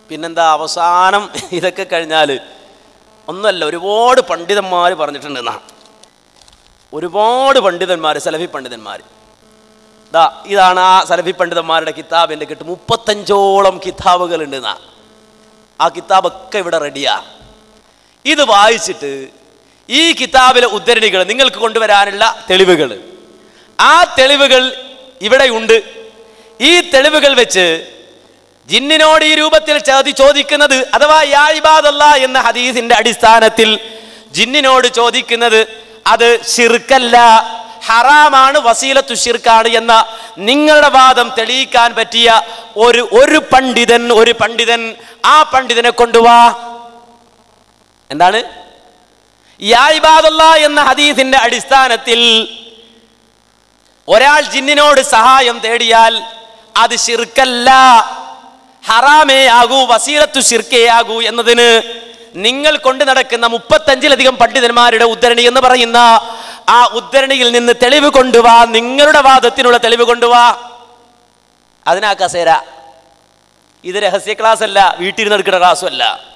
പിന്നെന്താ അവസാനം ഇതൊക്കെ കഴിഞ്ഞാൽ ഒന്നുമല്ല ഒരുപാട് പണ്ഡിതന്മാർ പറഞ്ഞിട്ടുണ്ട് എന്നാ ഒരുപാട് പണ്ഡിതന്മാർ സലഫി പണ്ഡിതന്മാർ ദാ ഇതാണ് ആ സലഫി പണ്ഡിതന്മാരുടെ കിതാബ് എൻ്റെ കിട്ടും മുപ്പത്തഞ്ചോളം കിതാബുകൾ ഉണ്ട് എന്നാ ആ കിതാബൊക്കെ ഇവിടെ റെഡിയാ ഇത് വായിച്ചിട്ട് ഈ കിതാബിലെ ഉദ്ധരണികൾ നിങ്ങൾക്ക് കൊണ്ടുവരാനുള്ള തെളിവുകൾ ആ തെളിവുകൾ ഇവിടെയുണ്ട് ഈ തെളിവുകൾ വെച്ച് ജിന്നിനോട് ഈ രൂപത്തിൽ ചോദി ചോദിക്കുന്നത് അഥവാ യാഴിബാദല്ല എന്ന ഹദീസിന്റെ അടിസ്ഥാനത്തിൽ ജിന്നിനോട് ചോദിക്കുന്നത് അത് ഷിർക്കല്ല ഹറാമാണ് വസീലത്തു ഷിർക്കാണ് എന്ന നിങ്ങളുടെ വാദം തെളിയിക്കാൻ പറ്റിയ ഒരു ഒരു പണ്ഡിതൻ ഒരു പണ്ഡിതൻ ആ പണ്ഡിതനെ കൊണ്ടുവാ എന്താണ് യായിബാദല്ല എന്ന ഹദീസിന്റെ അടിസ്ഥാനത്തിൽ ഒരാൾ ജിന്നിനോട് സഹായം തേടിയാൽ അത് ഷിർക്കല്ല ഹറാമേ ആകൂ വസീലത്തു ഷിർക്കേ ആകൂ എന്നതിന് നിങ്ങൾ കൊണ്ടു നടക്കുന്ന മുപ്പത്തഞ്ചിലധികം പണ്ഡിതന്മാരുടെ ഉദ്ധരണി എന്ന് പറയുന്ന ആ ഉദ്ധരണിയിൽ നിന്ന് തെളിവ് കൊണ്ടുവാ നിങ്ങളുടെ വാദത്തിനുള്ള തെളിവ് കൊണ്ടുവാ അതിനാ കസേര ഇത് രഹസ്യ ക്ലാസ് അല്ല വീട്ടിൽ നിന്ന് എടുക്കുന്ന ക്ലാസ്സും അല്ല